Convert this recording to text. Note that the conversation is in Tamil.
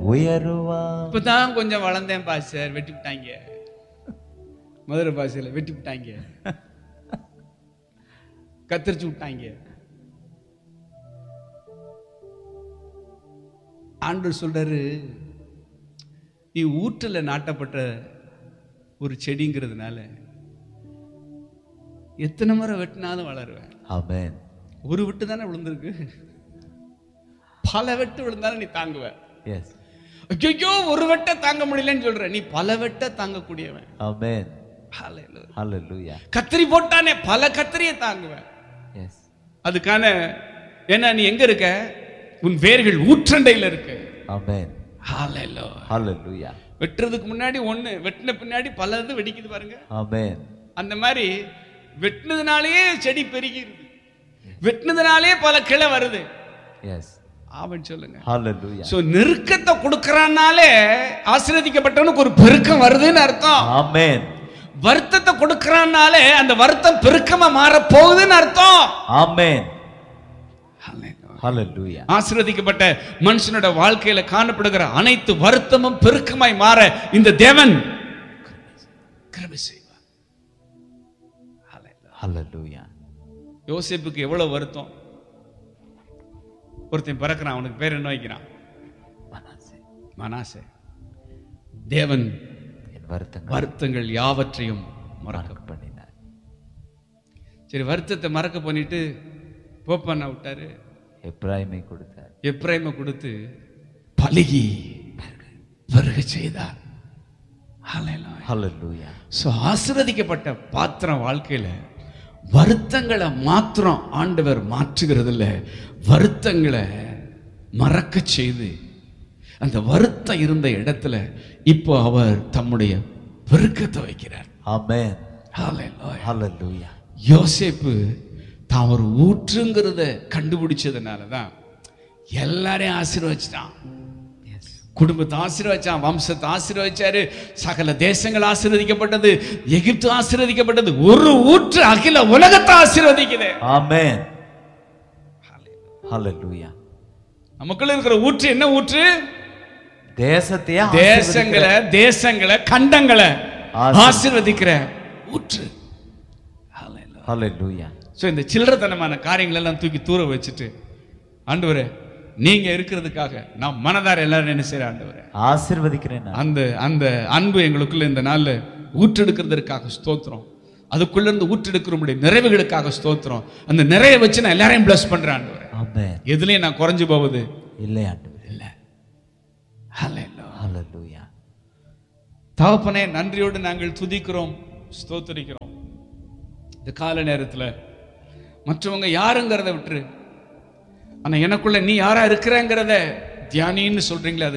உயருவான் இப்பதான் கொஞ்சம் வளர்ந்தேன் பாஸ்டர் வெட்டி விட்டாங்க மதுரை பாஷையில வெட்டி விட்டாங்க கத்தரிச்சு விட்டாங்க ஆண்டவர் சொல்றாரு நீ ஊற்றுல நாட்டப்பட்ட ஒரு செடிங்கிறதுனால எத்தனை முறை வெட்டினாலும் வளருவேன் ஆமென் ஒரு வெட்டு தானே விழுந்திருக்கு பல வெட்டு விழுந்தாலும் நீ தாங்குவ எஸ் ஐயோ ஒரு வெட்ட தாங்க முடியலன்னு சொல்ற நீ பல வெட்ட தாங்கக்கூடியவன் ஆமென் Hallelujah. ஹalleluya கத்திரி போட்டானே பல கத்திரியை தாங்குவேன் எஸ் அதுக்கான ஏன்னா நீ எங்க இருக்க உன் வேர்கள் ஊற்றண்டையில இருக்கு ஆமென் Hallelujah. ஹalleluya வெட்டுறதுக்கு முன்னாடி ஒண்ணு வெட்டின பின்னாடி பல இது வெடிக்குது பாருங்க ஆமென் அந்த மாதிரி வெட்டினதுனாலேயே செடி பெருகிருது வெட்டினதுனாலே பல கிளை வருது எஸ் ஆவன் சொல்லுங்க ஹalleluya சோ நெருக்கத்தை கொடுக்கறானாலே ஆசீர்வதிக்கப்பட்டவனுக்கு ஒரு பெருக்கம் வருதுன்னு அர்த்தம் ஆமென் வருத்தத்தை கொடுக்கறானாலே அந்த வருத்தம் பெருக்கமா மாற போகுதுன்னு அர்த்தம் ஆமென் ஹalleluya ஆசீர்வதிக்கப்பட்ட மனுஷனோட வாழ்க்கையில காணப்படுகிற அனைத்து வருத்தமும் பெருக்கமாய் மாற இந்த தேவன் கிருபை செய்வார் Hallelujah. ஹalleluya யோசேப்புக்கு எவ்வளவு வருத்தம் ஒருத்தன் பிறக்கிறான் அவனுக்கு பேர் என்ன வைக்கிறான் மனசே மனாசே தேவன் என் வருத்தங்கள் வருத்தங்கள் யாவற்றையும் மறக்க மறக்க பண்ணினார் சரி வருத்தத்தை மறக்க பண்ணிட்டு போப்பான விட்டாரு எப்ராயிமை கொடுத்தார் எப்ரைமை கொடுத்து பலுகி பெருக செய்தார் Hallelujah. ஹalleluya ஸோ ஆசீர்வதிக்கப்பட்ட பாத்திரம் வாழ்க்கையில வருத்தங்களை மாத்திரம் ஆண்டவர் மாற்றுகிறது இல்ல வருத்தங்களை மறக்க செய்து அந்த வருத்தம் இருந்த இடத்துல இப்போ அவர் தம்முடைய பெருக்கத்தை வைக்கிறார் ஆமென் Hallelujah. ஹalleluya யோசேப்பு தான் ஒரு ஊற்றுங்கிறத கண்டுபிடிச்சதுனால தான் எல்லாரையும் ஆசீர்வச்சிட்டான் எஸ் குடும்பத்தை ஆசீர்வச்சான் வம்சத்தை ஆசீர்வச்சாரு சகல தேசங்கள் ஆசீர்வதிக்கப்பட்டது எகிப்து ஆசீர்வதிக்கப்பட்டது ஒரு ஊற்று அகில உலகத்தை ஆசீர்வதிக்குது ஆமென் ஹalleluya நமக்குள்ள இருக்கிற ஊற்று என்ன ஊற்று தேசத்தையே தேசங்களை தேசங்களை கண்டங்களை ஆசீர்வதி- ஆசீர்வதிக்கிற ஊற்று ஹalleluya ஸோ இந்த சில்லறத்தனமான காரியங்கள் எல்லாம் தூக்கி தூர வச்சுட்டு ஆண்டவரே நீங்க இருக்கிறதுக்காக நான் மனதார எல்லாரும் என்ன செய்யற ஆண்டவரே ஆசீர்வதிக்கிறேன் நான். அந்த அந்த அன்பு எங்களுக்குள்ள இந்த நாள்ல ஊற்றெடுக்கிறதற்காக ஸ்தோத்திரம் அதுக்குள்ள இருந்து ஊற்றெடுக்கிற உடைய நிறைவுகளுக்காக ஸ்தோத்திரம் அந்த நிறைய வச்சு நான் எல்லாரையும் பிளஸ் பண்றேன் ஆண்டவரே ஆமென் எதுலயும் நான் குறைஞ்சு போவது இல்லை ஆண்டவரே இல்ல ஹalleluya தகப்பனே நன்றியோடு நாங்கள் துதிக்கிறோம் ஸ்தோத்தரிக்கிறோம் இந்த கால நேரத்துல மற்றவங்க யாருங்கிறத விட்டுரு ஆனா எனக்குள்ள நீ யாரா இருக்கிறேங்கிறத தியானின்னு சொல்றீங்களே அது